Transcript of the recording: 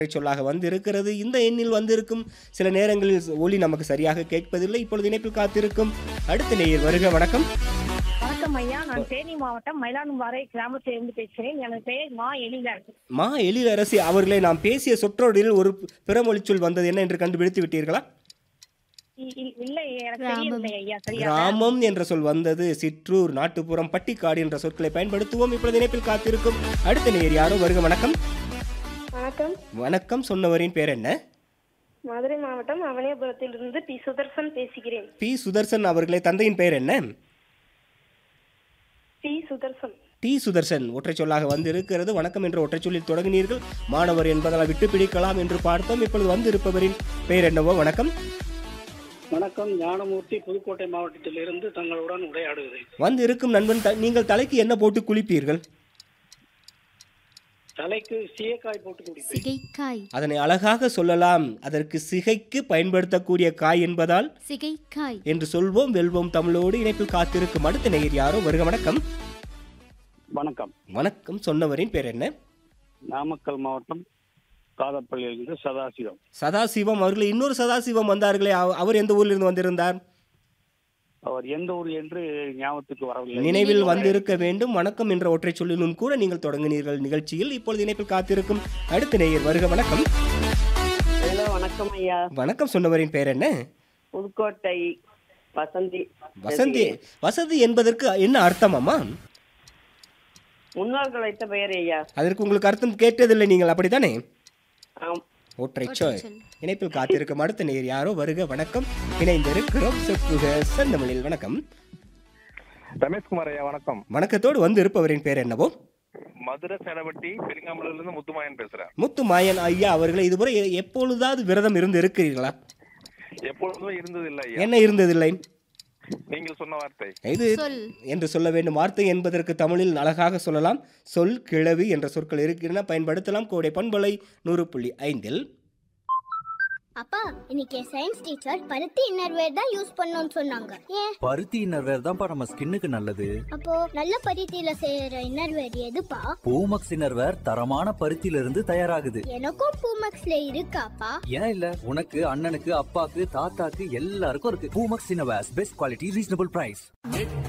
சொல்லாக வந்திருக்கிறது இந்த எண்ணில் வந்திருக்கும் சில நேரங்களில் ஒலி நமக்கு சரியாக கேட்பதில்லை இப்பொழுது இணைப்பில் காத்திருக்கும் அடுத்த நேயர் வருக வணக்கம் வணக்கம் ஐயா நான் தேனி மாவட்டம் மயிலாடும்பாறை கிராமத்திலிருந்து பேசுகிறேன் எனது பெயர் மா எழிலர் மா எழிலரசி அவர்களை நாம் பேசிய சொற்றொடரில் ஒரு பிறமொழி சொல் வந்தது என்ன என்று கண்டுபிடித்து விட்டீர்களா இ- இ- இல்லை எனக்கு தெரியவில்லை ஐயா சரியா கிராமம் என்ற சொல் வந்தது சிற்றூர் நாட்டுப்புறம் பட்டிக்காடு என்ற சொற்களை பயன்படுத்துவோம் இப்பொழுது இணைப்பில் காத்திருக்கும் அடுத்த நேயர் யாரோ வருக வணக்கம் வணக்கம் வணக்கம் சொன்னவரின் பேர் என்ன மதுரை மாவட்டம் அவனியபுரத்திலிருந்து பி சுதர்சன் பேசுகிறேன் பி சுதர்சன் அவர்களே தந்தையின் பெயர் என்ன பி சுதர்சன் டி சுதர்சன் ஒற்றை சொல்லாக வந்திருக்கிறது வணக்கம் என்ற ஒற்றை சொல்லில் தொடங்கினீர்கள் மாணவர் என்பதால் விட்டு பிடிக்கலாம் என்று பார்த்தோம் இப்பொழுது வந்திருப்பவரின் பெயர் என்னவோ வணக்கம் வணக்கம் ஞானமூர்த்தி புதுக்கோட்டை மாவட்டத்திலிருந்து தங்களுடன் உரையாடுகிறேன் வந்து இருக்கும் நண்பன் த- நீங்கள் தலைக்கு என்ன போட்டு குளிப்பீர்கள் தலைக்கு சீயக்காய் போட்டு குடிப்பேன் சிகைக்காய் அதனை அழகாக சொல்லலாம் அதற்கு சிகைக்கு பயன்படுத்தக்கூடிய காய் என்பதால் சிகைக்காய் என்று சொல்வோம் வெல்வோம் தமிழோடு இணைப்பில் காத்திருக்கும் அடுத்த நேயர் யாரோ வருக வணக்கம் வணக்கம் வணக்கம் சொன்னவரின் பேர் என்ன நாமக்கல் மாவட்டம் காதப்பள்ளியிலிருந்து சதாசிவம் சதாசிவம் அவர்கள் இன்னொரு சதாசிவம் வந்தார்களே அவ- அவர் எந்த ஊரிலிருந்து வந்திருந்தார் அவர் எந்த ஊர் என்று ஞாபகத்துக்கு வரவில்லை நினைவில் வந்திருக்க வேண்டும் வணக்கம் என்ற ஒற்றை சொல்லிலும் கூட நீங்கள் தொடங்கினீர்கள் நிகழ்ச்சியில் இப்பொழுது இணைப்பில் காத்திருக்கும் அடுத்த நேயர் வருக வணக்கம் ஹலோ வணக்கம் ஐயா வணக்கம் சொன்னவரின் பெயர் என்ன புதுக்கோட்டை வசந்தி வசந்தி வசதி என்பதற்கு என்ன அர்த்தம் அம்மா முன்னோர்கள் வைத்த பெயர் ஐயா அதற்கு உங்களுக்கு அர்த்தம் கேட்டதில்லை நீங்கள் அப்படித்தானே ஆம் ஒற்றை சொல் இணைப்பில் காத்திருக்கும் அடுத்த நேயர் யாரோ வருக வணக்கம் இணைந்திருக்கிறோம் செப்புக செந்தமிழில் வணக்கம் ரமேஷ்குமார் ஐயா வணக்கம் வணக்கத்தோடு வந்து இருப்பவரின் பேர் என்னவோ மதுரை சேலவட்டி பெருங்காமலூர்ல இருந்து முத்துமாயன் பேசுறேன் முத்து மாயன் ஐயா அவர்களை இதுவரை எ- எப்பொழுதாவது விரதம் இருந்து இருக்கிறீர்களா எப்பொழுதும் இருந்தது இல்ல ஐயா என்ன இருந்ததில்லை நீங்கள் சொன்ன வார்த்தை இது சொல் என்று சொல்ல வேண்டும் வார்த்தை என்பதற்கு தமிழில் அழகாக சொல்லலாம் சொல் கிழவி என்ற சொற்கள் இருக்கின்றன பயன்படுத்தலாம் கோடை பண்பலை நூறு புள்ளி ஐந்தில் அப்பா இன்னைக்கு சயின்ஸ் டீச்சர் பருத்தி இன்னர்வேர் தான் யூஸ் பண்ணணும்னு சொன்னாங்க ஏன் பருத்தி இன்னர்வேர் தான்ப்பா நம்ம ஸ்கின்னுக்கு நல்லது அப்போ நல்ல பருத்தியில செய்யற இன்னர்வேர் எதுப்பா பூமக்ஸ் இன்னர்வேர் தரமான பருத்தியில இருந்து தயாராகுது எனக்கும் பூமக்ஸ்ல இருக்காப்பா ஏன் இல்ல உனக்கு அண்ணனுக்கு அப்பாக்கு தாத்தாக்கு எல்லாருக்கும் இருக்கு Poomex innerwears best quality reasonable price